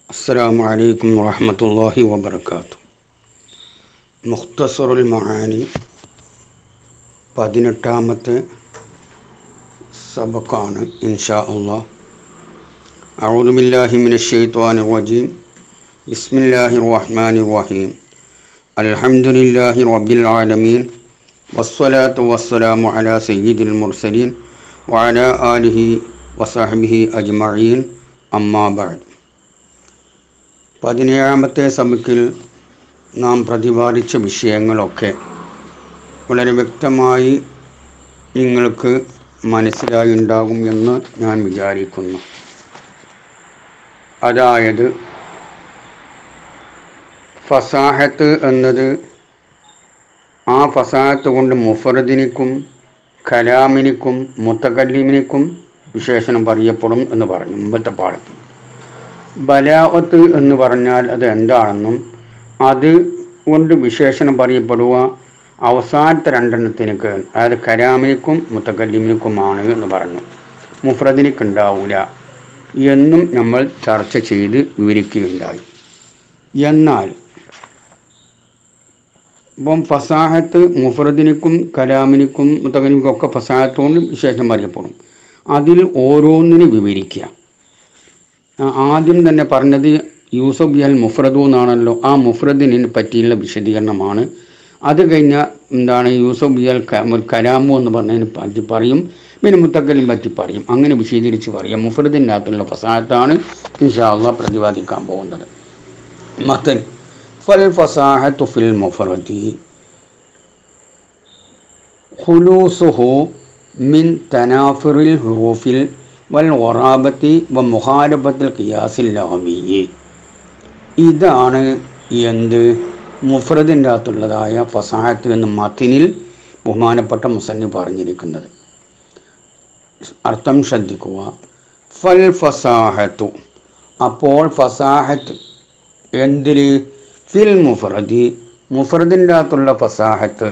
السلام عليكم ورحمة الله وبركاته മുഖ്തസറുൽ മഹാനി പതിനെട്ടാമത്തെ സബക്കാണ് ഇൻഷാ അള്ളാഹ് أعوذ بالله من الشيطان الرجيم بسم الله الرحمن الرحيم الحمد لله رب العالمين والصلاة والسلام على سيد المرسلين وعلى آله وصحبه أجمعين أما بعد പതിനേഴാമത്തെ സഭയ്ക്കിൽ നാം പ്രതിപാദിച്ച വിഷയങ്ങളൊക്കെ വളരെ വ്യക്തമായി നിങ്ങൾക്ക് മനസ്സിലായി ഉണ്ടാകും എന്ന് ഞാൻ വിചാരിക്കുന്നു അതായത് ഫസാഹത്ത് എന്നത് ആ ഫസാഹത്ത് കൊണ്ട് മുഫറദിനിക്കും കലാമിനിക്കും മുത്തകല്ലിമിനിക്കും വിശേഷണം പറയപ്പെടും എന്ന് പറഞ്ഞു മുമ്പത്തെ പാഠത്തിൽ ബലാവത്ത് എന്ന് പറഞ്ഞാൽ അത് എന്താണെന്നും അത് കൊണ്ട് വിശേഷണം പറയപ്പെടുക അവസാനത്തെ രണ്ടെണ്ണത്തിനക്ക് അതായത് കരാമിനിക്കും മുത്തക്കല്ലിമിനിക്കുമാണ് എന്ന് പറഞ്ഞു മുഫ്രദിനിക്ക് ഉണ്ടാവില്ല എന്നും നമ്മൾ ചർച്ച ചെയ്ത് വിവരിക്കുകയുണ്ടായി എന്നാൽ ഇപ്പം ഫസാഹത്ത് മുഫ്രദിനിക്കും കലാമിനിക്കും മുത്തകലിനിക്കും ഒക്കെ ഫസാഹത്ത് കൊണ്ട് വിശേഷം പറയപ്പെടും അതിൽ ഓരോന്നിനെ വിവരിക്കുക ആദ്യം തന്നെ പറഞ്ഞത് യൂസഫ് അൽ മുഫ്രദു എന്നാണല്ലോ ആ മുഫ്രദിനെ പറ്റിയുള്ള വിശദീകരണമാണ് അത് കഴിഞ്ഞ എന്താണ് യൂസഫ് അൽ കലാമു എന്ന് പറഞ്ഞതിനെ പറ്റി പറയും പിന്നെ മുത്തക്കലിനെ പറ്റി പറയും അങ്ങനെ വിശദീകരിച്ച് പറയാം മുഫ്രദിൻ്റെ അകത്തുള്ള ഫസാഹത്താണ് ഇൻഷാല്ല പ്രതിപാദിക്കാൻ പോകുന്നത് മത്തൻ ഫൽ ഫസാഹത്തു ഫിൽ മുഫ്രദി ഖുലൂസുഹു മിൻ തനാഫിറിൽ ഹുറൂഫിൽ വൽ ഒറാബത്തി വ മുഹാരബത്തിൽ ഖിയാസിൽ ലഹമിയെ ഇതാണ് എന്ത് മുഫ്രദിൻ്റെ അകത്തുള്ളതായ ഫസാഹത്ത് എന്ന മത്തിനിൽ ബഹുമാനപ്പെട്ട മുസന്നി പറഞ്ഞിരിക്കുന്നത് അർത്ഥം ശ്രദ്ധിക്കുക ഫൽ ഫസാഹത്തു അപ്പോൾ ഫസാഹത്ത് എന്തിൽ ഫിൽ മുഫ്രദി മുഫ്രദിൻ്റെ അകത്തുള്ള ഫസാഹത്ത്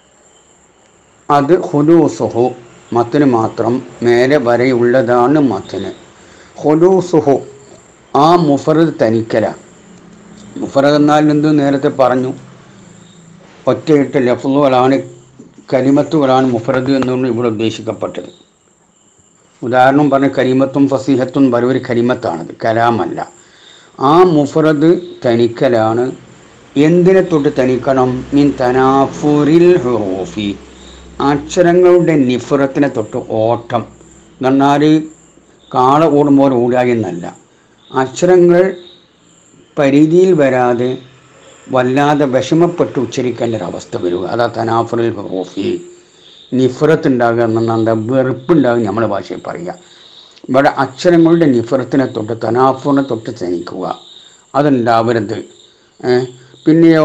അത് ഹുലൂസുഹു മത്തിന് മാത്രം മേലെ വരെയുള്ളതാണ് മത്തിന് ഹുലൂസുഹു ആ മുഫറദ് തനിക്കല മുഫറദ് എന്നാൽ എന്ത് നേരത്തെ പറഞ്ഞു ഒറ്റയിട്ട് ലഫ്ലുകളാണ് കരിമത്തുകളാണ് മുഫറദ് എന്നുകൊണ്ട് ഇവിടെ ഉദ്ദേശിക്കപ്പെട്ടത് ഉദാഹരണം പറഞ്ഞ കരിമത്തും ഫസീഹത്തും ഒരു കരിമത്താണത് കലാമല്ല ആ മുഫറദ് തനിക്കലാണ് എന്തിനെ തൊട്ട് തനിക്കണം മീൻ തനാഫുരിൽ ഹുറൂഫി അക്ഷരങ്ങളുടെ നിഫറത്തിനെ തൊട്ട് ഓട്ടം എന്ന് പറഞ്ഞാൽ കാള ഓടുമ്പോൾ ഓടുക എന്നല്ല അക്ഷരങ്ങൾ പരിധിയിൽ വരാതെ വല്ലാതെ വിഷമപ്പെട്ട് ഉച്ചരിക്കേണ്ട ഒരവസ്ഥ വരിക അതാ തനാഫറിൽ ഹോഫി നിഫറത്ത് ഉണ്ടാകുക എന്നുണ്ട് വെറുപ്പുണ്ടാകും നമ്മുടെ ഭാഷയിൽ പറയുക ഇവിടെ അക്ഷരങ്ങളുടെ നിഫറത്തിനെ തൊട്ട് തനാഫറിനെ തൊട്ട് ക്ഷണിക്കുക അതുണ്ടാവരുത് പിന്നെയോ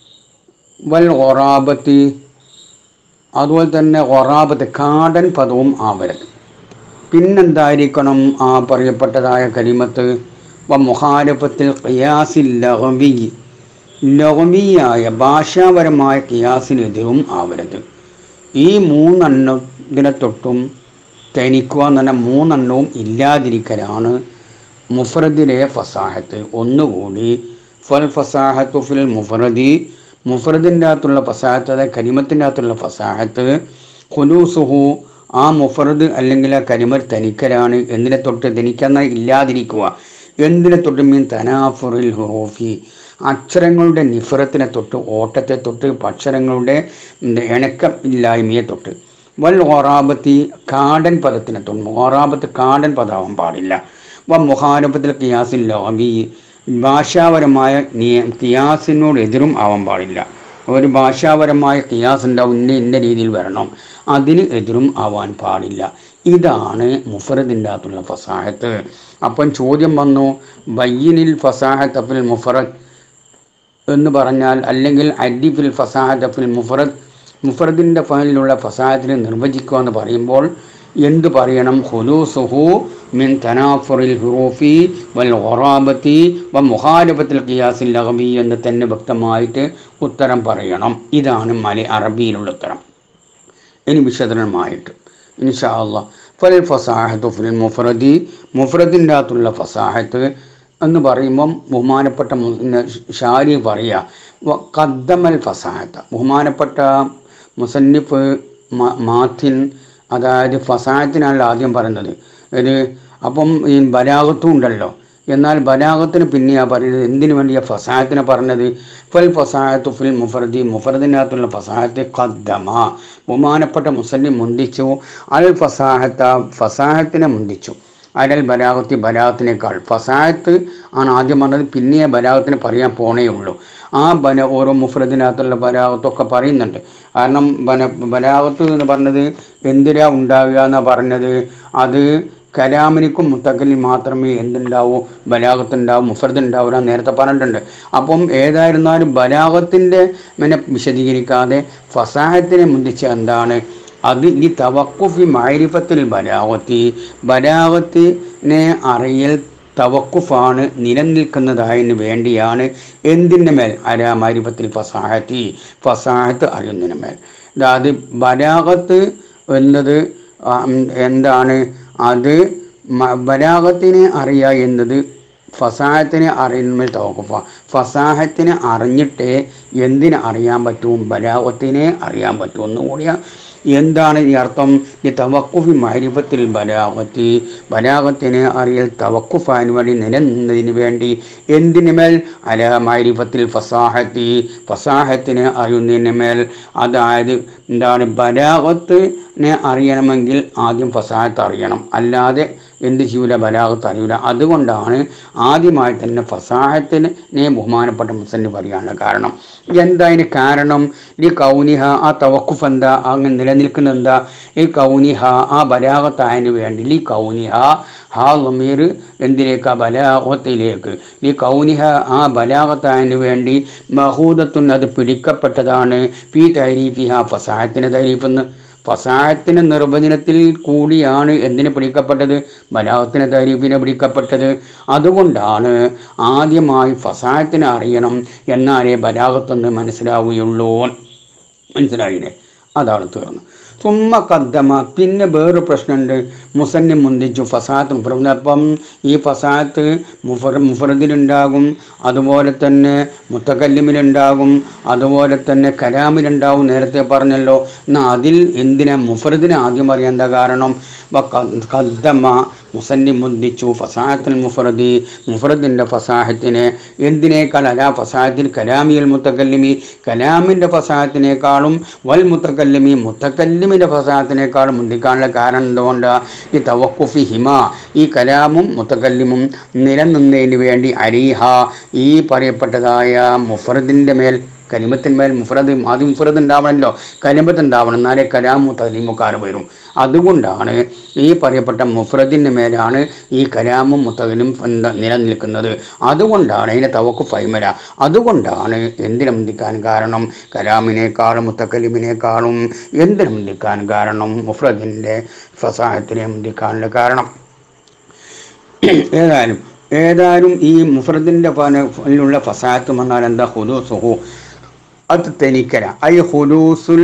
വൽ ഒറാബത്തി അതുപോലെ തന്നെ ഒറാബത്ത് കാടൻ പദവും ആവരുത് പിന്നെന്തായിരിക്കണം ആ പറയപ്പെട്ടതായ കരിമത്ത് വ മുഹാരഫത്തിൽ ഖിയാസിൽ ലഹവി ലഹവിയായ ഭാഷാപരമായ ഖിയാസിനെതിരും ആവരുത് ഈ മൂന്നെണ്ണത്തിനെ തൊട്ടും തനിക്കുക എന്ന് പറഞ്ഞാൽ മൂന്നെണ്ണവും ഇല്ലാതിരിക്കലാണ് മുഫറദിലെ ഫസാഹത്ത് ഒന്നുകൂടി ഫൽ ഫസാഹത്തു ഫിൽ മുഫറദി മുഫറദിൻ്റെ അകത്തുള്ള ഫസാഹത്ത് അതായത് കരിമത്തിൻ്റെ അകത്തുള്ള ഫസാഹത്ത് ഖുലൂസുഹു ആ മുഫറദ് അല്ലെങ്കിൽ ആ കരിമർ തനിക്കലാണ് എന്തിനെ തൊട്ട് തനിക്കെന്ന ഇല്ലാതിരിക്കുക എന്തിനെ തൊട്ട് മീൻ തനാഫുറിൽ ഹുറൂഫി അക്ഷരങ്ങളുടെ നിഫറത്തിനെ തൊട്ട് ഓട്ടത്തെ തൊട്ട് അക്ഷരങ്ങളുടെ ഇണക്കം ഇല്ലായ്മയെ തൊട്ട് വൽ ഓറാബത്തി കാടൻ പദത്തിനെ തൊട്ട് ഓറാബത്ത് കാടൻ പദമാവാൻ പാടില്ല വ മുഹാരബത്തിൽ കിയാസിൽ ലോബി ഭാഷാപരമായ നിയ കിയാസിനോട് എതിരും ആവാൻ പാടില്ല ഒരു ഭാഷാപരമായ കിയാസ് ഉണ്ടാവും ഇന്ന ഇന്ന രീതിയിൽ വരണം അതിന് എതിരും ആവാൻ പാടില്ല ഇതാണ് മുഫറദിൻ്റെ അകത്തുള്ള ഫസാഹത്ത് അപ്പം ചോദ്യം വന്നു ബയ്യനിൽ ഫസാഹത്ത് അഫിൽ മുഫറദ് എന്ന് പറഞ്ഞാൽ അല്ലെങ്കിൽ അഡിഫിൽ ഫസാഹത്ത് അഫിൽ മുഫറദ് മുഫറദിൻ്റെ ഫലിലുള്ള ഫസാഹത്തിനെ നിർവചിക്കുക എന്ന് പറയുമ്പോൾ എന്തു പറയണം ഹുലൂസുഹു മിൻ തനാഫുറിൽ ഹുറൂഫി വൽ ഒറാബത്തി വ മുഹാരബത്തിൽ ഖിയാസിൽ ലഹബി എന്ന് തന്നെ വ്യക്തമായിട്ട് ഉത്തരം പറയണം ഇതാണ് മല അറബിയിലുള്ള ഉത്തരം ഇനി വിശദനമായിട്ട് ഇൻഷാ അള്ളാഹ് ഫൽ ഫസാഹത്തു ഫിൽ മുഫ്രദി മുഫ്രദിൻ്റെ അകത്തുള്ള ഫസാഹത്ത് എന്ന് പറയുമ്പം ബഹുമാനപ്പെട്ട മു- ഷാരി പറയുക വ- കദ്ദമൽ ഫസാഹത്ത ബഹുമാനപ്പെട്ട മുസന്നിഫ് മ- മാത്തിൻ അതായത് ഫസാഹത്തിനാണല്ലോ ആദ്യം പറയുന്നത് ഇത് അപ്പം ഈ ബലാഗത്തും ഉണ്ടല്ലോ എന്നാൽ ബലാഗത്തിന് പിന്നെയാ പറയുന്നത് എന്തിനു വേണ്ടിയാ ഫസാഹത്തിനെ പറഞ്ഞത് ഫൽ ഫസാഹത്തു ഫിൽ മുഫറദി മുഫറദിനകത്തുള്ള ഫസാഹത്തെ കദ്ദമ ബഹുമാനപ്പെട്ട മുസന്നിം മുന്തിച്ചു അൽ ഫസാഹത്ത ഫസാഹത്തിനെ മുന്തിച്ചു അരൽ ബലാഗത്തി ബലാഗത്തിനേക്കാൾ ഫസാഹത്ത് ആണ് ആദ്യം പറഞ്ഞത് പിന്നെ ബലാഗത്തിന് പറയാൻ പോണേ ഉള്ളൂ ആ ബല ഓരോ മുഫ്രദിനകത്തുള്ള ബലാഗത്തൊക്കെ പറയുന്നുണ്ട് കാരണം ബല ബലാഗത്ത് എന്ന് പറഞ്ഞത് എന്തിനാ ഉണ്ടാവുക എന്നാ പറഞ്ഞത് അത് കലാമിനിക്കും മുത്തക്കലിൽ മാത്രമേ എന്തുണ്ടാവൂ ബലാഗത്തുണ്ടാവും മുഫർദ് ഉണ്ടാവില്ല നേരത്തെ പറഞ്ഞിട്ടുണ്ട് അപ്പം ഏതായിരുന്നാലും ബലാഗത്തിൻ്റെ പിന്നെ വിശദീകരിക്കാതെ ഫസാഹത്തിനെ മുന്തിച്ച് എന്താണ് അത് ഈ തവക്കുഫി മാരിഫത്തിൽ ബലാഗത്തി ബലാഗത്തിനെ അറിയൽ തവക്കുഫാണ് നിലനിൽക്കുന്നതായതിന് വേണ്ടിയാണ് എന്തിൻ്റെ മേൽ അരാ മാരിഫത്തിൽ ഫസാഹത്തി ഫസാഹത്ത് അറിയുന്നതിന് മേൽ അതായത് ബലാഗത്ത് എന്നത് ആ, ഉം, എന്താണ് അത് മ- ബലാഗത്തിനെ അറിയുക എന്നത് ഫസാഹത്തിനെ അറിയുന്ന തവക്കുഫ ഫസാഹത്തിനെ അറിഞ്ഞിട്ടേ എന്തിനെ അറിയാൻ പറ്റും ബലാഗത്തിനെ അറിയാൻ പറ്റും എന്നുകൂടിയ എന്താണ് ഈ അർത്ഥം ഈ തവക്കുഫി മാരിഫത്തിൽ ബലാഗത്തി ബലാഗത്തിനെ അറിയൽ തവക്കുഫാന് വേണ്ടി നിലനിന്നതിന് വേണ്ടി എന്തിനു മേൽ അല മാരിഫത്തിൽ ഫസാഹത്തി ഫസാഹത്തിനെ അറിയുന്നതിന് മേൽ അതായത് എന്താണ് ബലാഗത്തിനെ അറിയണമെങ്കിൽ ആദ്യം ഫസാഹത്ത് അറിയണം അല്ലാതെ എന്ത് ചെയ്യൂല ബലാഗത്ത് അറിയൂല അതുകൊണ്ടാണ് ആദ്യമായി തന്നെ ഫസാഹത്തിനെ ബഹുമാനപ്പെട്ട മുസന്നി പറയാനുള്ള കാരണം എന്താ അതിന് കാരണം ഈ കൗനിഹ ആ തവക്കുഫ് എന്താ അങ്ങനെ നിലനിൽക്കുന്നത് എന്താ ഈ കൗനിഹ ആ ബലാഗത്തായതിന് വേണ്ടി ഈ കൗനിഹ ഹാ ലമീർ എന്തിലേക്ക് ബലാഗത്തിലേക്ക് ഈ കൗനിഹ ആ ബലാഗത്തായതിന് വേണ്ടി മഹൂദത്തുൻ അത് പിടിക്കപ്പെട്ടതാണ് പി തരീഫിഹ ഫസാഹത്തിന് തരീഫെന്ന് ഫസാഹത്തിന് നിർവചനത്തിൽ കൂടിയാണ് എന്തിന് പിടിക്കപ്പെട്ടത് ബലാഹത്തിന് തരീഫിനെ പിടിക്കപ്പെട്ടത് അതുകൊണ്ടാണ് ആദ്യമായി ഫസാഹത്തിനെ അറിയണം എന്നാലേ ബലാഹത്തെന്ന് മനസ്സിലാവുകയുള്ളൂ മനസ്സിലായില്ലേ അതാണ് തീർന്നു തുമ്മ കദ്ദമ പിന്നെ വേറൊരു പ്രശ്നമുണ്ട് മുസന്നി മുന്തിച്ചു ഫസാത്ത് മുഫറദ് അപ്പം ഈ ഫസാത്ത് മുഫർ മുഫറദിലുണ്ടാകും അതുപോലെ തന്നെ മുത്തക്കല്ലിമിലുണ്ടാകും അതുപോലെ തന്നെ കലാമിലുണ്ടാകും നേരത്തെ പറഞ്ഞല്ലോ എന്നാൽ അതിൽ എന്തിനാ മുഫറദിനെ ആദ്യം അറിയാൻ എന്താ കാരണം വ ക- കദ്ദമ മുസന്നി മുന്തിച്ചു ഫസാഹത്തിൽ മുഫറദി മുഫറദിൻ്റെ ഫസാഹത്തിനെ എന്തിനേക്കാൾ അലാ ഫസാഹത്തിൽ കലാമിയൽ മുത്തക്കല്ലിമി കലാമിൻ്റെ ഫസാഹത്തിനേക്കാളും വൽ മുത്തക്കല്ലിമി മുത്തക്കല്ലിമിൻ്റെ ഫസാഹത്തിനേക്കാളും മുന്തിക്കാനുള്ള കാരണം എന്തുകൊണ്ട് ഈ തവക്കുഫി ഹിമ ഈ കലാമും മുത്തക്കല്ലിമും നിലനിന്നതിന് വേണ്ടി അരീഹ ഈ പറയപ്പെട്ടതായ മുഫറദിൻ്റെ മേൽ കലിമത്തിന്മേൽ മുഫറദ് ആദ്യം മുഫറദ് ഉണ്ടാവണമല്ലോ കലിമത്ത് ഉണ്ടാവണം എന്നാലേ കലാമു തലീമുക്കാർ വരും അതുകൊണ്ടാണ് ഈ പറയപ്പെട്ട മുഫറദിൻ്റെ മേലാണ് ഈ കലാമും മുത്തകലും എന്താ നിലനിൽക്കുന്നത് അതുകൊണ്ടാണ് അതിനെ തവക്ക് ഫൈമല അതുകൊണ്ടാണ് എന്തിനു മുന്തിക്കാൻ കാരണം കലാമിനേക്കാളും മുത്തക്കലിമിനേക്കാളും എന്തിനു മുന്തിക്കാൻ കാരണം മുഫ്രദിൻ്റെ ഫസാഹത്തിനെ മുന്തിക്കാനുള്ള കാരണം ഏതായാലും ഏതായാലും ഈ മുഫ്രദിൻ്റെ ുള്ള ഫസാഹത്ത് വന്നാൽ എന്താ ഹുദൂസുഹു അത് തെനിക്കര ഐ ഹുദൂസുൽ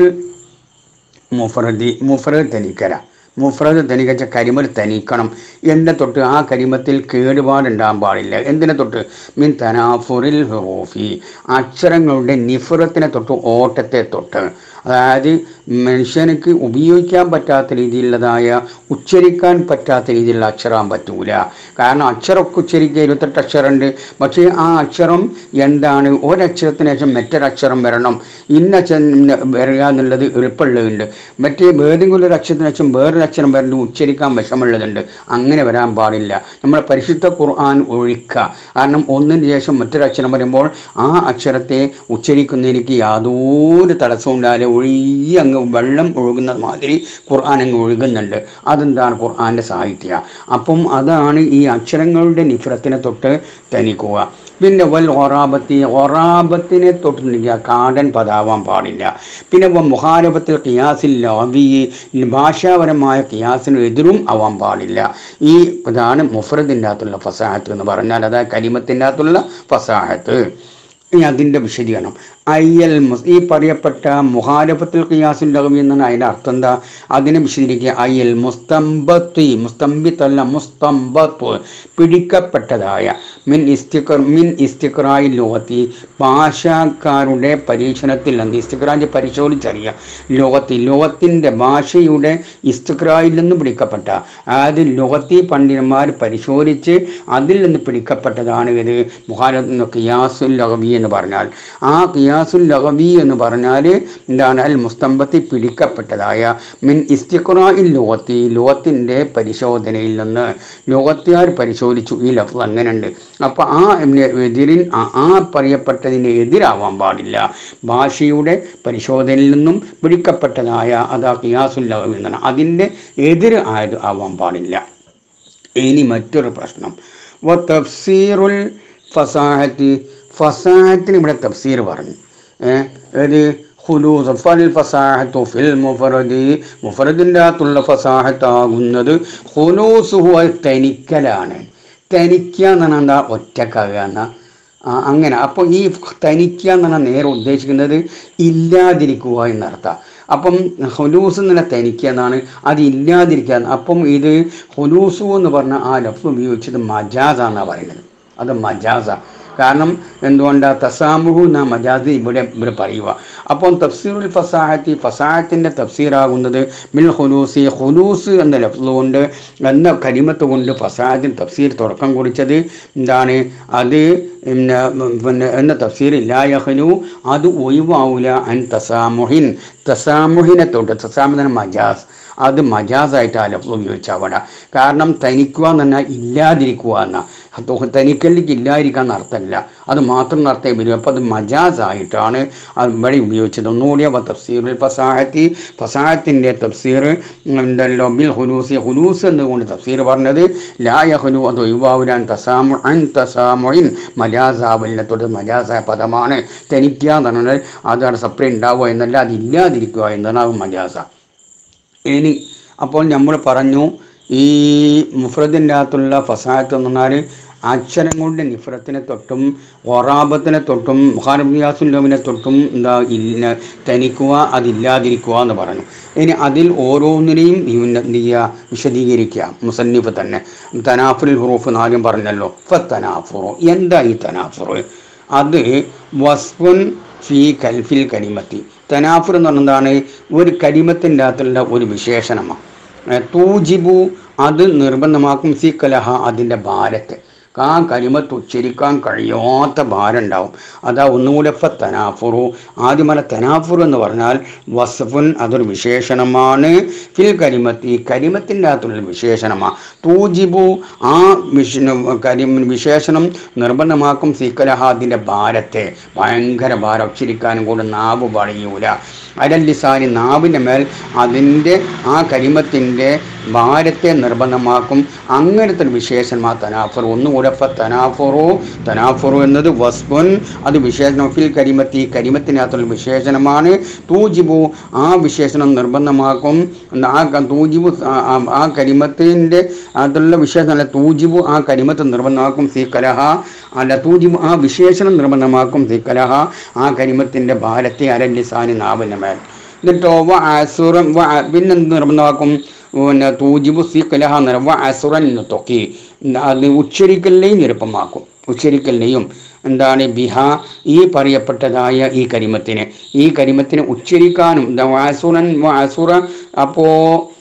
മുഫ്രദി മുഫ്രദ് തെനിക്കര മുഫ്രദ് തെനിക്കച്ച കരിമൽ തനിക്കണം എന്നെ തൊട്ട് ആ കരിമത്തിൽ കേടുപാടുണ്ടാകാൻ പാടില്ല എന്തിനെ തൊട്ട് മീൻ തനാഫുറിൽ ഹുറൂഫി അക്ഷരങ്ങളുടെ നിഫറത്തിനെ തൊട്ട് ഓട്ടത്തെ തൊട്ട് അതായത് മനുഷ്യനക്ക് ഉപയോഗിക്കാൻ പറ്റാത്ത രീതിയിലുള്ളതായ ഉച്ചരിക്കാൻ പറ്റാത്ത രീതിയിലുള്ള അക്ഷരം പറ്റൂല കാരണം അക്ഷരമൊക്കെ ഉച്ചരിക്കുക ഇരുപത്തെട്ട് അക്ഷരമുണ്ട് പക്ഷേ ആ അക്ഷരം എന്താണ് ഒരക്ഷരത്തിന് ശേഷം മറ്റൊരക്ഷരം വരണം ഇന്ന അക്ഷരം വരിക എന്നുള്ളത് എളുപ്പമുള്ളതുണ്ട് മറ്റേ ഏതെങ്കിലും ഒരു അക്ഷരത്തിന് ശേഷം വേറൊരു അക്ഷരം വരേണ്ടത് ഉച്ചരിക്കാൻ വിഷമുള്ളതുണ്ട് അങ്ങനെ വരാൻ പാടില്ല നമ്മളെ പരിശുദ്ധ ഖുർആൻ ഒഴിക്കുക കാരണം ഒന്നിന് ശേഷം മറ്റൊരക്ഷരം വരുമ്പോൾ ആ അക്ഷരത്തെ ഉച്ചരിക്കുന്നതിന് യാതൊരു തടസ്സവും ഉണ്ടാവില്ല ഒഴുകി അങ്ങ് വെള്ളം ഒഴുകുന്ന മാതിരി ഖുർആൻ അങ്ങ് ഒഴുകുന്നുണ്ട് അതെന്താണ് ഖുർആൻ്റെ സാഹിത്യ അപ്പം അതാണ് ഈ അക്ഷരങ്ങളുടെ നിഫ്രത്തിനെ തൊട്ട് തനിക്കുക പിന്നെ വൽ ഒറാബത്തി ഒറാബത്തിനെ തൊട്ടിട്ടുണ്ടെങ്കിൽ കാടൻ പതാവാൻ പാടില്ല പിന്നെ വ മുഹാരബത്തിൽ കിയാസിൽ ലവി ഭാഷാപരമായ കിയാസിന് എതിരും ആവാൻ പാടില്ല ഈ ഇതാണ് മുഫറദിൻ്റെ അകത്തുള്ള ഫസാഹത്ത് എന്ന് പറഞ്ഞാൽ അതായത് കലിമത്തിൻ്റെ അകത്തുള്ള ഫസാഹത്ത് ഇനി അതിൻ്റെ വിശദീകരണം അയ്യൽ മുസ് ഈ പറയപ്പെട്ട മുഹാരഫത്തുൽ ഖിയാസുൽ ലഹവി എന്നാണ് അതിൻ്റെ അർത്ഥം എന്താ അതിനെ വിശദീകരിക്കുക അയ്യൽ മുസ്തംബത്തി മുസ്തംബിത്തല്ല മുസ്തംബത്ത് പിടിക്കപ്പെട്ടതായ മിൻ ഇസ്തിഖർ മിൻ ഇസ്തിഖറായി ലോകത്തി ഭാഷക്കാരുടെ പരീക്ഷണത്തിൽ നിന്ന് ഇസ്തിഖറാജ് പരിശോധിച്ചറിയാം ലോകത്തി ലോകത്തിൻ്റെ ഭാഷയുടെ ഇസ്തിഖറായിൽ നിന്ന് പിടിക്കപ്പെട്ട അതായത് ലോകത്തി പണ്ഡിതന്മാർ പരിശോധിച്ച് അതിൽ നിന്ന് പിടിക്കപ്പെട്ടതാണ് ഇത് മുഹാരത്ത് ഖിയാസുൽ ലഹവി എന്ന് പറഞ്ഞാൽ ആ ഖിയാസുൽ ലഹവി എന്ന് പറഞ്ഞാൽ എന്താണ് അൽ മുസ്തംബത്തി പിടിക്കപ്പെട്ടതായ മിൻ ഇസ്തിഖറായിൽ ലോകത്തി ലോകത്തിൻ്റെ പരിശോധനയിൽ നിന്ന് ലോകത്തുകാർ പരിശോധിച്ചു ഈ ലഫ്സ് അങ്ങനെയുണ്ട് അപ്പോൾ ആ എതിരിൽ ആ- ആ പറയപ്പെട്ടതിന് എതിരാവാൻ പാടില്ല ഭാഷയുടെ പരിശോധനയിൽ നിന്നും പിടിക്കപ്പെട്ടതായ അതാ ഖിയാസുൽ ലഹവി എന്നാണ് അതിൻ്റെ എതിര് ആയത് ആവാൻ പാടില്ല ഇനി മറ്റൊരു പ്രശ്നം വ തഫ്സീറുൽ ഫസാഹത്ത് ഫസാഹത്തിന് ഇവിടെ തഫ്സീർ പറഞ്ഞു ഏഹ് ഏത് ഖുലൂസ് ഫൽ ഫസാഹത്തു ഫിൽ മുഫറദി മുഫറദിൻ്റെ അകത്തുള്ള ഫസാഹത്താകുന്നത് ഖുലൂസുഹു അത് തനിക്കലാണ് തനിക്കുക എന്ന് പറഞ്ഞാൽ എന്താ ഒറ്റക്കാകുക എന്ന ആ, അങ്ങനെ അപ്പോൾ ഈ തനിക്കുക എന്ന് പറഞ്ഞാൽ നേരെ ഉദ്ദേശിക്കുന്നത് ഇല്ലാതിരിക്കുക എന്നർത്ഥം അപ്പം ഹുലൂസ് എന്നുള്ള തനിക്കുക എന്നാണ് അത് ഇല്ലാതിരിക്കുക എന്ന്. അപ്പം ഇത് ഹുലൂസു എന്ന് പറഞ്ഞ ആ ലഫ് ഉപയോഗിച്ചത് മജാസാന്നാണ് പറയുന്നത് അത് മജാസ കാരണം എന്തുകൊണ്ടാ തസാമുഹു എന്ന മജാസ് ഇവിടെ ഇവിടെ പറയുക അപ്പം തഫ്സീറുൽ ഫസാഹത്തി ഫസാഹത്തിൻ്റെ തഫ്സീറാകുന്നത് മിൽ ഹുലൂസി ഹുലൂസ് എന്ന ലഫ്സ് കൊണ്ട് എന്ന കരിമത്ത് കൊണ്ട് ഫസാഹത്തിന് തഫ്സീർ തുടക്കം കുറിച്ചത് എന്താണ് അത് പിന്നെ പിന്നെ എന്ന തഫ്സീർ ഇല്ലായഹനു അത് ഒഴിവാവൂല അൻ തസാമുഹിൻ തസാമുഹിനെ തൊട്ട് തസാമുദന മജാസ് അത് മജാസായിട്ട് ആ ലഫ്സ് ഉപയോഗിച്ച അവിടെ കാരണം തനിക്കുക എന്ന് പറഞ്ഞാൽ ഇല്ലാതിരിക്കുക എന്ന തനിക്കല്ലിക്ക് ഇല്ലാതിരിക്കുക എന്ന അർത്ഥമില്ല അത് മാത്രം അർത്ഥം വരും അപ്പോൾ അത് മജാസായിട്ടാണ് അത് ഇവിടെ ഉപയോഗിച്ചത് ഒന്നുകൂടി അപ്പോൾ തഫ്സീറുൽ ഫസാഹത്തി ഫസാഹത്തിൻ്റെ തഫ്സീർ ഉണ്ടല്ലോ ബിൽ ഹുലൂസി ഹുലൂസ് എന്നുകൊണ്ട് തഫ്സീർ പറഞ്ഞത് ലായ ഹുലു അത് ഒഴിവാവുലാൻ തസാമു അൻ തസാമുയിൻ മജാസാവല്ലത്തോട് മജാസായ പദമാണ് തനിക്കുക എന്ന് പറഞ്ഞാൽ അത് സെപ്പറേറ്റ് ഉണ്ടാവുക എന്നല്ല അത് ഇല്ലാതിരിക്കുക എന്നതാണ് അത് മജാസ ഇനി അപ്പോൾ നമ്മൾ പറഞ്ഞു ഈ മുഫ്രദിൻ്റെ അകത്തുള്ള ഫസായത്ത് എന്ന് പറഞ്ഞാൽ അക്ഷരങ്ങളുടെ നിഫ്രത്തിനെ തൊട്ടും ഒറാബത്തിനെ തൊട്ടും മുഹാനബിയാസുല്ലമിനെ തൊട്ടും എന്താ ഇല്ല തനിക്കുക അതില്ലാതിരിക്കുക എന്ന് പറഞ്ഞു ഇനി അതിൽ ഓരോന്നിനെയും ഇവന് എന്ത് ചെയ്യുക വിശദീകരിക്കുക മുസന്നിഫ് തന്നെ തനാഫുൽ ഹുറൂഫ് എന്നാദ്യം പറഞ്ഞല്ലോ ഫ തനാഫുറു എന്താ ഈ തനാഫുർ അത് വസ്ഫുൻ ഫി കൽഫിൽ കരിമത്തി തനാഫുർ എന്ന് പറഞ്ഞാൽ എന്താണ് ഒരു കരിമത്തിൻ്റെ അകത്തുള്ള ഒരു വിശേഷണമാണ് ഏ, തൂജിബു അത് നിർബന്ധമാക്കും സി കലഹ അതിൻ്റെ ഭാരത്തെ ആ കരിമത്ത് ഉച്ചരിക്കാൻ കഴിയാത്ത ഭാരം ഉണ്ടാവും അതാ ഒന്നുകൂടെ ഫ തനാഫുറു ആദ്യമല്ല തനാഫുർ എന്ന് പറഞ്ഞാൽ വസഫുൻ അതൊരു വിശേഷണമാണ് ഫിൽ കരിമത്തി കരിമത്തിൻ്റെ അകത്തുള്ള വിശേഷണമാണ് തൂജിബു ആ വിശ കരി വിശേഷണം നിർബന്ധമാക്കും സിക്കലഹ അതിൻ്റെ ഭാരത്തെ ഭയങ്കര ഭാരം ഉച്ചരിക്കാനും കൂടെ നാവ് പടയൂല അരല്ലിസാനി നാവിൻ്റെ മേൽ അതിൻ്റെ ആ കരിമത്തിൻ്റെ ഭാരത്തെ നിർബന്ധമാക്കും അങ്ങനത്തെ ഒരു വിശേഷണമാ തനാഫർ ഒന്നുകൂടെ ഇപ്പം തനാഫുറു തനാഫുറു എന്നത് വസ്ബുൻ അത് വിശേഷണം ഫിൽ കരിമത്തി കരിമത്തിനകത്തുള്ള വിശേഷണമാണ് തൂജിബു ആ വിശേഷണം നിർബന്ധമാക്കും ആ ക- തൂജിബു ആ- ആ- ആ കരിമത്തിൻ്റെ അതുള്ള വിശേഷണം അല്ല തൂജിബു ആ കരിമത്ത് നിർബന്ധമാക്കും സി കലഹ അല്ല തൂജിബു ആ വിശേഷണം നിർബന്ധമാക്കും സി കലഹ ആ കരിമത്തിൻ്റെ ഭാരത്തെ അരല്ലിസാനി നാവിൻ്റെ മേൽ എന്നിട്ടോ വ അസുറം വ പിന്നെന്ത് നിർബന്ധമാക്കും പിന്നെ തൂജിബു സി കലഹ എന്ന് വ അസുറൻ തൊക്കി അത് ഉച്ചരിക്കലിനെയും നിരുപ്പമാക്കും ഉച്ചരിക്കലിനെയും എന്താണ് ബിഹ ഈ പറയപ്പെട്ടതായ ഈ കരിമത്തിനെ ഈ കരിമത്തിനെ ഉച്ചരിക്കാനും വാസുറൻ വാസുറ അപ്പോൾ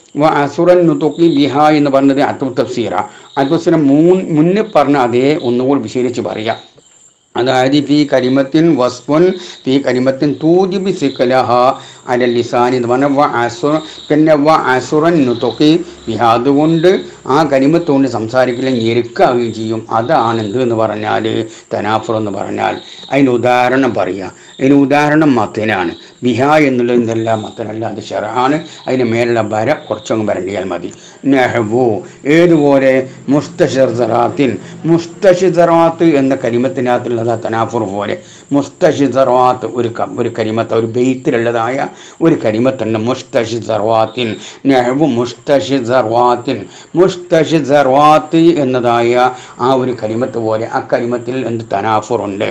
അസുറൻ നുതുക്കി ബിഹ എന്ന് പറഞ്ഞത് അത്തു തഫ്സീറ അത്വസീറ മൂന്ന് മുന്നേ പറഞ്ഞ അതേ ഒന്നുകൂടി വിശേഷിച്ച് പറയാം അതായത് ഫി കരിമത്തിൻ വസ്ഫുൻ ഫി കരിമത്തിൻ തൂജിബി സിക്കലഹ അല ലിസാൻ എന്ന് പറഞ്ഞാൽ വ അസുർ പിന്നെ വ അസുറൻ നുതൊക്കി അതുകൊണ്ട് ആ കരിമത്ത് കൊണ്ട് സംസാരിക്കലും ഞെരുക്കാവുകയും ചെയ്യും അതാണ് എന്ത് എന്ന് പറഞ്ഞാൽ തനാഫുർ എന്ന് പറഞ്ഞാൽ അതിന് ഉദാഹരണം പറയുക അതിന് ഉദാഹരണം മത്തനാണ് ബിഹ എന്നുള്ളത് എന്തല്ല മത്തനല്ല അത് ഷെറാണ് അതിന് മേലുള്ള വര കുറച്ചങ്ങ് വരണ്ടിയാൽ മതി നെഹബു ഏതുപോലെ മുസ്തഷിറാത്തിൻ മുസ്തഷിറാത്ത് എന്ന കരിമത്തിനകത്തുള്ളത് തനാഫുർ പോലെ മുസ്തഷിറാത്ത് ഒരു ക- ഒരു കരിമത്ത് ഒരു ബെയ്ത്തിലുള്ളതായ ഒരു കരിമത്തുണ്ട് മുസ്തഷിറാത്തിൻ നെഹബു മുസ്തഷിറാത്തിൻ മുസ്തഷിറാത്ത് എന്നതായ ആ ഒരു കരിമത്ത് പോലെ ആ കരിമത്തിൽ എന്ത് തനാഫുറുണ്ട്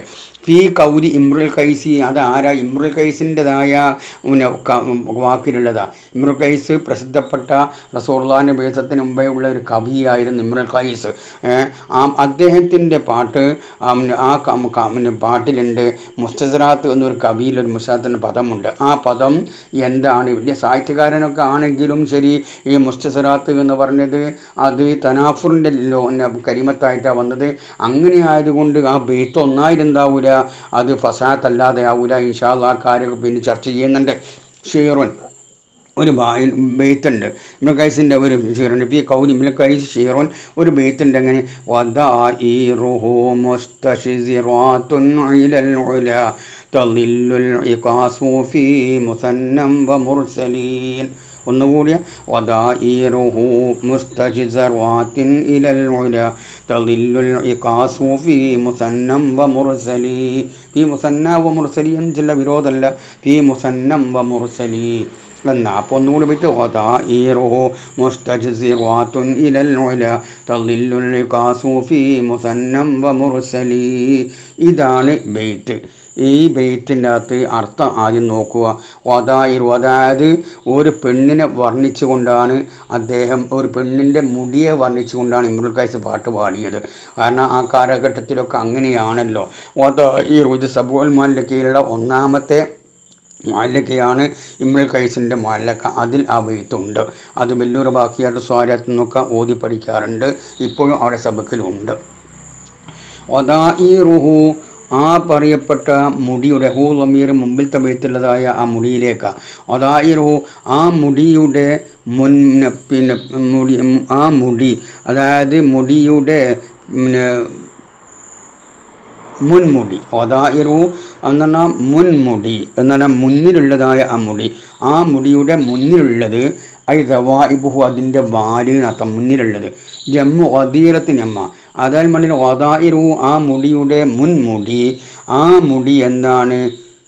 ഫീ കൗരി ഇമ്രുൽ കൈസി അത് ആരാ ഇമ്രുൽ കൈസിൻ്റെതായ പിന്നെ ക- വാക്കിലുള്ളതാ ഇമ്രുൽ കൈസ് പ്രസിദ്ധപ്പെട്ട റസൂർലാൻ്റെ വേദത്തിന് മുമ്പേ ഉള്ള ഒരു കവിയായിരുന്നു ഇമ്രുൽ കൈസ് ഏഹ് ആ അദ്ദേഹത്തിൻ്റെ പാട്ട് ആ പിന്നെ ആ ക- ക- പിന്നെ പാട്ടിലുണ്ട് മുസ്തസറാത്ത് എന്നൊരു കവിയിലൊരു മുസ്താത്തിൻ്റെ പദമുണ്ട് ആ പദം എന്താണ് വലിയ സാഹിത്യകാരനൊക്കെ ആണെങ്കിലും ശരി ഈ മുസ്തസറാത്ത് എന്ന് പറഞ്ഞത് അത് തനാഫുറിൻ്റെ ലോ കരിമത്തായിട്ടാണ് വന്നത് അങ്ങനെ ആയതുകൊണ്ട് ആ ബെയ്ത്ത് ഒന്നായിരുന്നാവൂല അത് ഫസാത്തല്ലാതെ ആവൂല ഇൻഷാല്ല ആ കാര്യമൊക്കെ പിന്നെ ചർച്ച ചെയ്യുന്നുണ്ട് ഷീറുൻ ഒരു ബെയ്ത്തുണ്ട് ഇമ്രക്കൈസിൻ്റെ ഒരു ഷീറുണ്ട് ഈ കൗലി ഇമ്രക്കൈസ് ഷീറുൻ ഒരു ബെയ്ത്തുണ്ട് അങ്ങനെ വദാഇറുഹു മുസ്തഷിസിറാത്തുൻ ഇലൽ ഉല തളില്ലുൽ ഇഖാസു ഫീ മുസന്നം വമുർസലീൻ ഒന്നുകൂടി വദാഇറുഹു മുസ്തജിസറാത്തിൻ ഇലൽ ഉല തളില്ലുൽ ഇഖാസു ഫീ മുസന്നം വമുർസലി ഫീ മുസന്ന വമുർസലി ചില വിരോധമല്ല ഫീ മുസന്നം വമുർസലി എന്നാ അപ്പോൾ ഒന്നുകൂടി വിട്ട് വദാഇറുഹു മുസ്തജിസറാത്തുൻ ഇലൽ ഉല തളില്ലുൽ ഇഖാസു ഫീ മുസന്നം വമുർസലി ഇതാണ് ബെയ്ത്ത് ഈ ബെയ്ത്തിൻ്റെ അകത്ത് അർത്ഥം ആദ്യം നോക്കുക വദായിരു അതായത് ഒരു പെണ്ണിനെ വർണ്ണിച്ചുകൊണ്ടാണ് അദ്ദേഹം ഒരു പെണ്ണിൻ്റെ മുടിയെ വർണ്ണിച്ചുകൊണ്ടാണ് ഇമ്രുൽ കൈസ് പാട്ട് പാടിയത് കാരണം ആ കാലഘട്ടത്തിലൊക്കെ അങ്ങനെയാണല്ലോ വദായിരു ഇത് സബുൽ മാലിൻ്റെ കീഴിലുള്ള ഒന്നാമത്തെ മാലക്കയാണ് ഇമ്രുൽ കൈസിൻ്റെ മാലക്ക അതിൽ ആ വെയ്ത്തുണ്ട് അത് വലിയൊരു ബാക്കിയായിട്ട് സ്വാരത്തിൽ നിന്നൊക്കെ ഓതി പഠിക്കാറുണ്ട് ഇപ്പോഴും അവിടെ സബക്കിലുണ്ട് ഒതായിറുഹു ആ പറയപ്പെട്ട മുടിയുടെ ഹൂ ലമീർ മുമ്പിലത്തെ ബെയ്ത്തുള്ളതായ ആ മുടിയിലേക്ക് ഒതായിറുഹു ആ മുടിയുടെ മുൻ പിന്നെ മുടി ആ മുടി അതായത് മുടിയുടെ പിന്നെ മുൻമുടി ഒതായിറു എന്ന് പറഞ്ഞാൽ മുൻമുടി എന്ന് പറഞ്ഞാൽ മുന്നിലുള്ളതായ ആ മുടി ആ മുടിയുടെ മുന്നിലുള്ളത് ഐ ദവാഇബുഹു അതിൻ്റെ വാലിനർത്ഥം മുന്നിലുള്ളത് ജമ്മു ഒതീറത്തിനമ്മ അതായത് മണ്ണിൽ ഒതായിറു ആ മുടിയുടെ മുൻമുടി ആ മുടി എന്താണ്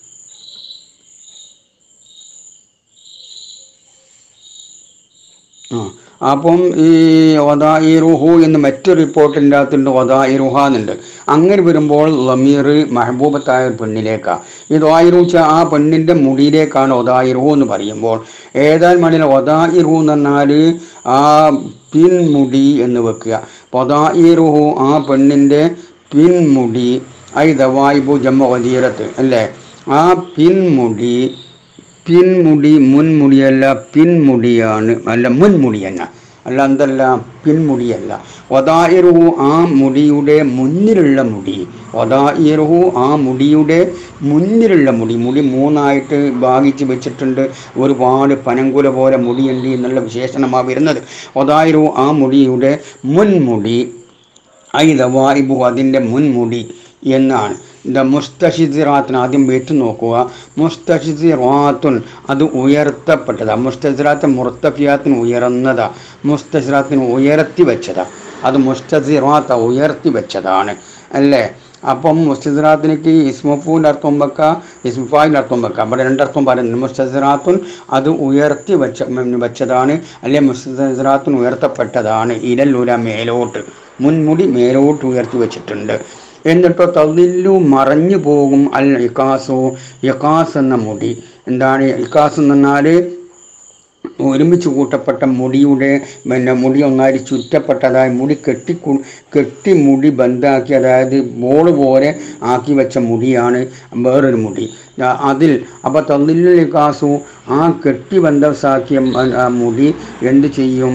ആ അപ്പം ഈ ഒതായിറുഹു എന്ന് മറ്റൊരു റിപ്പോർട്ടിൻ്റെ അകത്തുണ്ട് ഒതായിറുഹ എന്നുണ്ട് അങ്ങനെ വരുമ്പോൾ ലമീർ മെഹബൂബത്തായ ഒരു പെണ്ണിലേക്കാണ് ഈ ദ്വായിറുച്ച ആ പെണ്ണിൻ്റെ മുടിയിലേക്കാണ് ഒതായിറുഹു എന്ന് പറയുമ്പോൾ ഏതായാലും മണിയിൽ ഒതായിറുഹു എന്ന് പറഞ്ഞാൽ ആ പിൻമുടി എന്ന് വെക്കുക ഒതായിറുഹു ആ പെണ്ണിൻ്റെ പിൻമുടി ഐ ദവായിബു ജമ്മ വതീരത്ത് അല്ലേ ആ പിൻമുടി പിൻമുടി മുൻമുടിയല്ല പിൻമുടിയാണ് അല്ല മുൻമുടി തന്നെ അല്ല എന്തല്ല പിൻമുടിയല്ല ഒതായിറുഹു ആ മുടിയുടെ മുന്നിലുള്ള മുടി ഒതായിറുഹു ആ മുടിയുടെ മുന്നിലുള്ള മുടി മുടി മൂന്നായിട്ട് ഭാഗിച്ച് വെച്ചിട്ടുണ്ട് ഒരുപാട് പനങ്കുല പോലെ മുടിയുണ്ട് എന്നുള്ള വിശേഷണമാണ് വരുന്നത് ഒതായിറുഹു ആ മുടിയുടെ മുൻമുടി ഐ ദവായിബു അതിൻ്റെ മുൻമുടി എന്നാണ് ദ മുസ്തഷിറാത്തിന് ആദ്യം വെച്ച് നോക്കുക മുസ്തഷിറാത്തുൻ അത് ഉയർത്തപ്പെട്ടതാ മുസ്തസിറാത്ത് മുർത്തഫിയാത്തിന് ഉയർന്നതാ മുസ്തസിറാത്തിന് ഉയർത്തി വെച്ചതാ അത് മുസ്തസിറാത്ത ഉയർത്തി വെച്ചതാണ് അല്ലേ അപ്പം മുസ്തസിറാത്തിലേക്ക് ഇസ്മഫൂൻ്റെ അർത്ഥം വെക്കുക ഇസ്മുഫായിൻ്റെ അർത്ഥം വെക്കുക അവിടെ രണ്ടർത്ഥം പറയുന്നത് മുസ്തസിറാത്തുൻ അത് ഉയർത്തി വെച്ച വെച്ചതാണ് അല്ലെ മുസ്തസിറാത്തുൻ ഉയർത്തപ്പെട്ടതാണ് ഇരല്ലൂര മേലോട്ട് മുൻമുടി മേലോട്ട് ഉയർത്തി വെച്ചിട്ടുണ്ട് എന്നിട്ടോ തള്ളില്ലു മറഞ്ഞു പോകും അൽ ഇക്കാസു ഇക്കാസ് എന്ന മുടി എന്താണ് ഇക്കാസ് എന്ന് പറഞ്ഞാൽ ഒരുമിച്ച് കൂട്ടപ്പെട്ട മുടിയുടെ പിന്നെ മുടി ഒന്നായി ചുറ്റപ്പെട്ടതായി മുടി കെട്ടി കു- കെട്ടി മുടി ബന്ധാക്കി അതായത് ബോൾ പോലെ ആക്കി വെച്ച മുടിയാണ് വേറൊരു മുടി ആ, അതിൽ അപ്പോൾ തന്നില്ല കാസു ആ കെട്ടി ബന്ധസാക്കിയ മ- ആ മുടി എന്ത് ചെയ്യും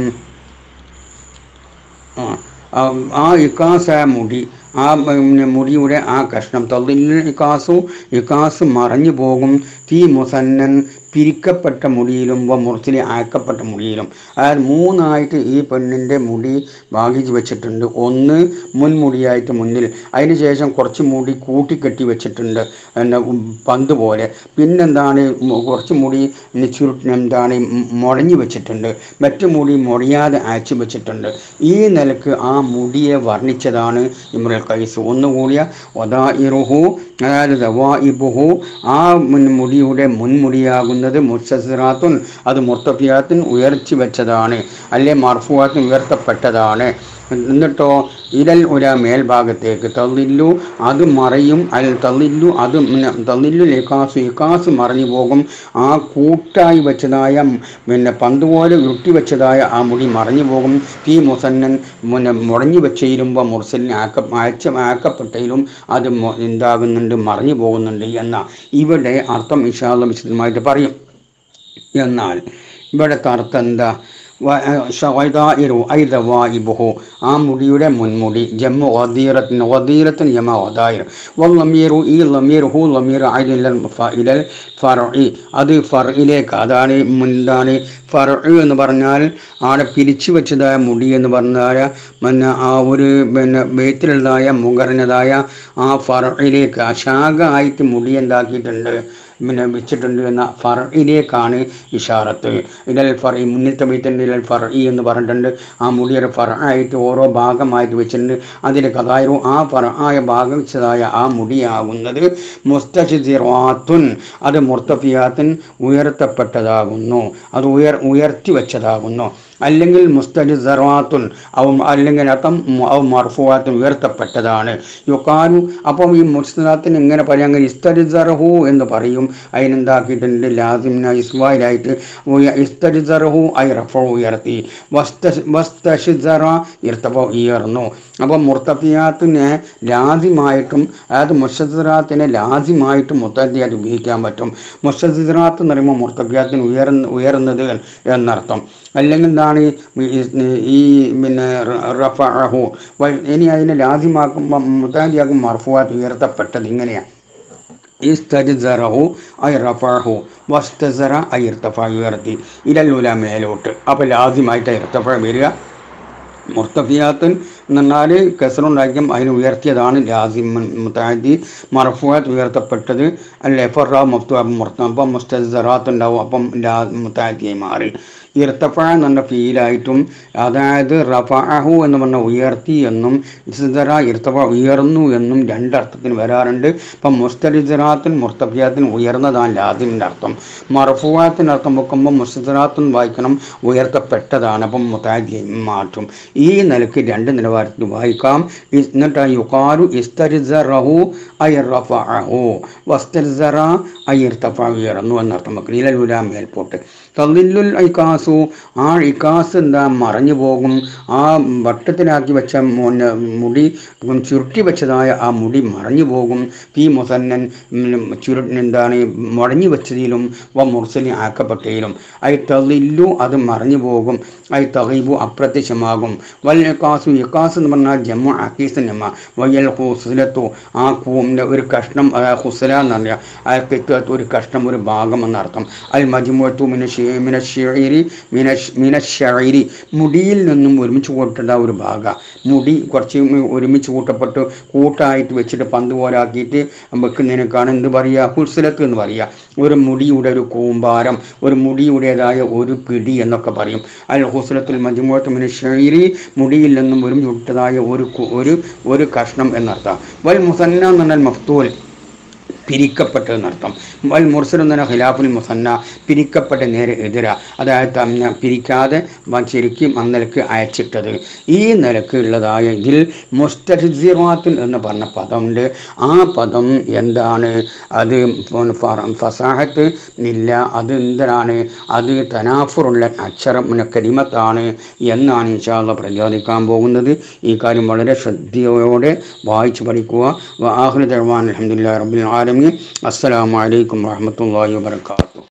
ആ, ആ, ആ ഇക്കാസായ മുടി ആ പിന്നെ മുടിയുടെ ആ കഷ്ണം തള്ളിൽ ഇക്കാസു ഇക്കാസ് മറഞ്ഞു പോകും തീ മുസന്നൻ പിരിക്കപ്പെട്ട മുടിയിലും വ മുറിച്ചിലെ അയക്കപ്പെട്ട മുടിയിലും അതായത് മൂന്നായിട്ട് ഈ പെണ്ണിൻ്റെ മുടി ഭാഗിച്ച് വെച്ചിട്ടുണ്ട് ഒന്ന് മുൻമുടിയായിട്ട് മുന്നിൽ അതിന് ശേഷം കുറച്ച് മുടി കൂട്ടിക്കെട്ടി വെച്ചിട്ടുണ്ട് എന്താ ഉം, പന്ത് പോലെ പിന്നെന്താണ് മു- കുറച്ച് മുടി ഇനി ചുരുട്ടി എന്താണ് ഉം, മുടഞ്ഞു വെച്ചിട്ടുണ്ട് മറ്റു മുടി മുടയാതെ അയച്ചു വെച്ചിട്ടുണ്ട് ഈ നിലക്ക് ആ മുടിയെ വർണ്ണിച്ചതാണ് ഇമ്രുൽ കൈസ് ഒന്നുകൂടിയ വദാഇറുഹു അതായത് ദവാഇബുഹു ആ മുൻ മുടിയുടെ മുൻമുടിയാകുന്നത് മുസ്തസിറാത്തുൻ അത് മുർത്തഫിയാത്തിൻ ഉയർത്തി വെച്ചതാണ് അല്ലെ മർഫുവാത്തിൻ ഉയർത്തപ്പെട്ടതാണ് എന്നിട്ടോ ഇരൽ ഉര മേൽഭാഗത്തേക്ക് തള്ളില്ലു അത് മറയും അൽ തള്ളില്ലു അത് പിന്നെ തള്ളില്ലു ഇക്കാസ് ഇക്കാസ് മറഞ്ഞു പോകും ആ കൂട്ടായി വെച്ചതായ പിന്നെ പന്ത് പോലെ ഉരുട്ടി വെച്ചതായ ആ മുടി മറഞ്ഞു പോകും തീ മുസന്നൻ പിന്നെ മുടഞ്ഞു വെച്ചിരുമ്പോൾ മുർസലിന് ആക്ക അയച്ച ആക്കപ്പെട്ടതിലും അത് മൊ- എന്താകുന്നുണ്ട് മറഞ്ഞു പോകുന്നുണ്ട് എന്ന ഇവിടെ അർത്ഥം ഇഷാള്ള വിശദമായിട്ട് പറയും എന്നാൽ ഇവിടുത്തെ അർത്ഥം എന്താ വൈദായിരു ഐദവായിബുഹു ആ മുടിയുടെ മുൻമുടി ജമ്മു വദീറത്തിന് വദീറത്തിന് ജമ വദായിർ വല്ലമീറു ഈ ലമീർ ഹു ലമീർ ഐദില്ലൽ ഇലൽ ഫർഇ അത് ഫർഇലേക്ക് അതാണ് എന്താണ് ഫർ എന്ന് പറഞ്ഞാൽ ആടെ പിരിച്ചു വെച്ചതായ മുടി എന്ന് പറഞ്ഞാൽ പിന്നെ ആ ഒരു പിന്നെ ബേത്തിലുള്ളതായ മുഖറിനതായ ആ ഫറയിലേക്ക് ആ ശാഖ ആയിട്ട് മുടി എന്താക്കിയിട്ടുണ്ട് പിന്നെ വെച്ചിട്ടുണ്ട് എന്ന ഫറയിലേക്കാണ് ഇഷാറത്ത് ഇടൽ ഫർ മുന്നത്തെ ബൈത്തിൻ്റെ ഇടൽ ഫർ എന്ന് പറഞ്ഞിട്ടുണ്ട് ആ മുടിയുടെ ഫർ ആയിട്ട് ഓരോ ഭാഗമായിട്ട് വെച്ചിട്ടുണ്ട് അതിൽ കഥായു ആ ഫർ ആയ ഭാഗം വെച്ചതായ ആ മുടിയാകുന്നത് മുസ്തജിറാത്തുൻ അത് മുർത്തഫിയാത്തിൻ ഉയർത്തപ്പെട്ടതാകുന്നു അത് ഉയർ ഉയർത്തി വെച്ചതാകുന്നു അല്ലെങ്കിൽ മുസ്തജിറാത്തുൻ അവ അല്ലെങ്കിൽ അർത്ഥം അവ മർഫുവാത്തുൻ ഉയർത്തപ്പെട്ടതാണ് യുക്കാനു അപ്പം ഈ മുസ്തലാത്തിന് എങ്ങനെ പറയാം അങ്ങനെ ഇസ്തരിസറഹു എന്ന് പറയും അതിനെന്താക്കിയിട്ടുണ്ട് ലാസിമിന ഇസ്വായിലായിട്ട് ഇസ്തരിസറഹു ഐ റഫ ഉയർത്തി വസ്തഷിസറ ഇർത്തഫ ഉയർന്നു അപ്പം മുർത്തഫിയാത്തിനെ ലാസിമായിട്ടും അതായത് മുഷസിറാത്തിനെ ലാസിമായിട്ടും മുത്തദ്ദിയായിട്ട് ഉപയോഗിക്കാൻ പറ്റും മുഷസിറാത്ത് എന്ന് പറയുമ്പോൾ മുർത്തഫിയാത്തിന് ഉയർന്ന് ഉയർന്നത് എന്നർത്ഥം അല്ലെങ്കിൽ എന്താണ് ഈ- ഈ പിന്നെ റഫഹു ഇനി അതിനെ ലാസിമാക്കുമ്പോൾ മുത്താദിയാക്കും മർഫുവാത്ത് ഉയർത്തപ്പെട്ടത് ഇങ്ങനെയാണ് ഇസ്തജ്സറഹു ഐ റഫഹു വസ്തസറ ഐ ഇർത്തഫ ഉയർത്തി ഇലല്ലുല മേലോട്ട് അപ്പോൾ ലാസിമായിട്ട് ഇർത്തഫ വരിക മുർത്തഫിയാത്തൻ എന്ന് പറഞ്ഞാൽ കസറുണ്ടാക്കിയും അതിന് ഉയർത്തിയതാണ് ലാസിം മുത്താദി മർഫുവാത്ത് ഉയർത്തപ്പെട്ടത് അല്ലെ ഫറ മുഫ്തു അപ്പം മുർത്ത അപ്പം മുസ്തസറാത്ത് ഉണ്ടാവും അപ്പം ലാ മുത്താദിയായി മാറി ഇർത്തഫ എന്ന് പറഞ്ഞ ഫീലായിട്ടും അതായത് റഫഅഹു എന്ന് പറഞ്ഞ ഉയർത്തി എന്നും ഇസ്തറ ഇർത്തഫ ഉയർന്നു എന്നും രണ്ടർത്ഥത്തിന് വരാറുണ്ട് അപ്പം മുസ്തലിസറാത്തിൻ മുർത്തഫിയാത്തിൻ ഉയർന്നതാണ് ലാസിമിൻ്റെ അർത്ഥം മർഫുവാത്തിന് അർത്ഥം വെക്കുമ്പോൾ മുസ്തറാത്തുൻ വായിക്കണം ഉയർത്തപ്പെട്ടതാണ് അപ്പം മുത്താദി മാറ്റും ഈ നിലയ്ക്ക് രണ്ട് നിലവാരത്തിൽ വായിക്കാം ഇസ് എന്നിട്ട് യുക്കാരു ഇസ്തരിസറഹു ഐ റഫഅഹു വസ്തരിസറ ഐ ഇർത്തഫ ഉയർന്നു എന്നർത്ഥം വെക്കണം ഇലലുല മേൽപോട്ട് തള്ളില്ലുൽ ഇക്കാസു ആ ഇക്കാസ് എന്താ മറഞ്ഞു പോകും ആ വട്ടത്തിലാക്കി വെച്ച മൊന്ന മുടി ചുരുട്ടി വെച്ചതായ ആ മുടി മറഞ്ഞു പോകും ഈ മുസന്നൻ ഉം, ചുരു എന്താണ് മുടഞ്ഞു വെച്ചതിലും വ മുർസലി ആക്കപ്പെട്ടതിലും ഐ തള്ളില്ലു അത് മറഞ്ഞു പോകും ഐ തഹീബു അപ്രത്യക്ഷമാകും വൽ ഇക്കാസു ഇക്കാസ് എന്ന് പറഞ്ഞാൽ ജമ്മു അക്കീസ് നമ്മ വയ്യൽ ഹുസലത്തു ആ കൂമിൻ്റെ ഒരു കഷ്ണം അതായത് ഹുസല എന്ന് പറഞ്ഞാൽ ആ കെറ്റത്ത് ഒരു കഷ്ണം ഒരു ഭാഗം എന്നർത്ഥം അൽ മജ്മുഅത്തു മിന ഷി- മിന ഷിഇരി മിന ഷ്- മിന ഷഇരി മുടിയിൽ നിന്നും ഒരുമിച്ച് കൂട്ടേണ്ട ഒരു ഭാഗ മുടി കുറച്ച് ഒരുമിച്ച് കൂട്ടപ്പെട്ട് കൂട്ടായിട്ട് വെച്ചിട്ട് പന്ത് പോലാക്കിയിട്ട് വെക്കുന്നതിനേക്കാണ് എന്ത് പറയുക ഹുസ്ലത്ത് എന്ന് പറയുക ഒരു മുടിയുടെ ഒരു കൂമ്പാരം ഒരു മുടിയുടേതായ ഒരു പിടി എന്നൊക്കെ പറയും അൽ ഹുസ്ലത്തുൽ മജ്മുഅത്തു മിന ഷഇരി മുടിയിൽ നിന്നും ഒരുമിച്ച് കൂട്ടതായ ഒരു കു- ഒരു ഒരു കഷ്ണം എന്നർത്ഥം വൽ മുസന്ന എന്ന് പറഞ്ഞാൽ മഫ്തൂൽ പിരിക്കപ്പെട്ടതെന്നർത്ഥം വൽ മുർസൽ എന്ന ഖിലാഫുൽ മുസന്ന പിരിക്കപ്പെട്ട നേരെ എതിര അതായത് തമ്മിൽ പിരിക്കാതെ വ- ശരിക്കും അന്നലക്ക് അയച്ചിട്ടത് ഈ നിലക്ക് ഉള്ളതായ ഇതിൽ മുസ്തഹിറാത്തുൽ എന്ന് പറഞ്ഞ പദമുണ്ട് ആ പദം എന്താണ് അത് ഫ- ഫസാഹത്ത് ഇല്ല അത് എന്താണ് അത് തനാഫുറുള്ള അക്ഷരം പിന്നെ കരിമത്താണ് എന്നാണ് ഇൻഷാല്ല പ്രതിപാദിക്കാൻ പോകുന്നത് ഈ കാര്യം വളരെ ശ്രദ്ധയോടെ വായിച്ചു പഠിക്കുക ആഹ്ല തഴവാൻ അലഹമുല്ലാ റബ്ബിൽ ആലമി അസ്സലാമു അലൈക്കും വറഹ്മത്തുള്ളാഹി വബർക്കാത്തു